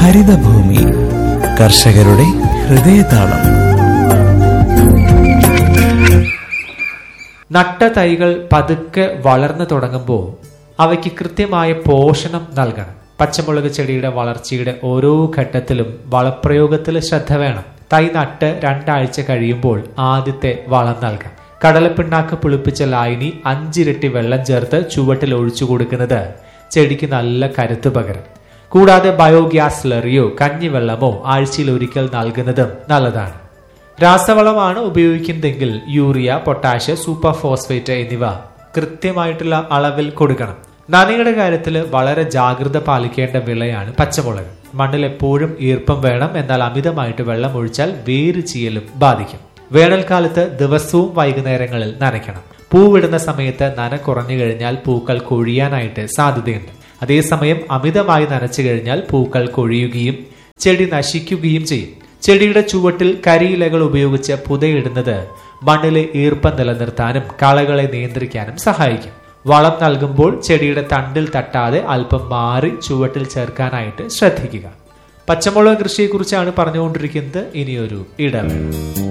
ഹരിതഭൂമി കർഷകരുടെ ഹൃദയതാളം നട്ട തൈകൾ പതുക്കെ വളർന്നു തുടങ്ങുമ്പോൾ അവയ്ക്ക് കൃത്യമായ പോഷണം നൽകണം പച്ചമുളക് ചെടിയുടെ വളർച്ചയുടെ ഓരോ ഘട്ടത്തിലും വളപ്രയോഗത്തിൽ ശ്രദ്ധ വേണം തൈ നട്ട് രണ്ടാഴ്ച കഴിയുമ്പോൾ ആദ്യത്തെ വളം നൽകാം കടലപ്പിണ്ണാക്ക് പുളിപ്പിച്ച ലായനി അഞ്ചിരട്ടി വെള്ളം ചേർത്ത് ചുവട്ടിൽ ഒഴിച്ചു കൊടുക്കുന്നത് ചെടിക്ക് നല്ല കരുത്ത് പകരും കൂടാതെ ബയോഗ്യാസ് സ്ലറിയോ കഞ്ഞിവെള്ളമോ ആഴ്ചയിൽ ഒരിക്കൽ നൽകുന്നതും നല്ലതാണ് രാസവളമാണ് ഉപയോഗിക്കുന്നതെങ്കിൽ യൂറിയ പൊട്ടാഷ് സൂപ്പർ ഫോസ്ഫേറ്റ് എന്നിവ കൃത്യമായിട്ടുള്ള അളവിൽ കൊടുക്കണം നനയുടെ കാര്യത്തിൽ വളരെ ജാഗ്രത പാലിക്കേണ്ട വിളയാണ് പച്ചമുളക് മണ്ണിൽ എപ്പോഴും ഈർപ്പം വേണം എന്നാൽ അമിതമായിട്ട് വെള്ളം ഒഴിച്ചാൽ വേര് ചീയലും ബാധിക്കും വേനൽക്കാലത്ത് ദിവസവും വൈകുന്നേരങ്ങളിൽ നനയ്ക്കണം പൂവിടുന്ന സമയത്ത് നന കുറഞ്ഞു കഴിഞ്ഞാൽ പൂക്കൾ കൊഴിയാനായിട്ട് സാധ്യതയുണ്ട് അതേസമയം അമിതമായി നനച്ചു കഴിഞ്ഞാൽ പൂക്കൾ കൊഴിയുകയും ചെടി നശിക്കുകയും ചെയ്യും ചെടിയുടെ ചുവട്ടിൽ കരിയിലകൾ ഉപയോഗിച്ച് പുതയിടുന്നത് മണ്ണിലെ ഈർപ്പം നിലനിർത്താനും കളകളെ നിയന്ത്രിക്കാനും സഹായിക്കും വളം നൽകുമ്പോൾ ചെടിയുടെ തണ്ടിൽ തട്ടാതെ അല്പം മാറി ചുവട്ടിൽ ചേർക്കാനായിട്ട് ശ്രദ്ധിക്കുക പച്ചമുളക് കൃഷിയെക്കുറിച്ചാണ് പറഞ്ഞുകൊണ്ടിരിക്കുന്നത് ഇനിയൊരു ഇടവേള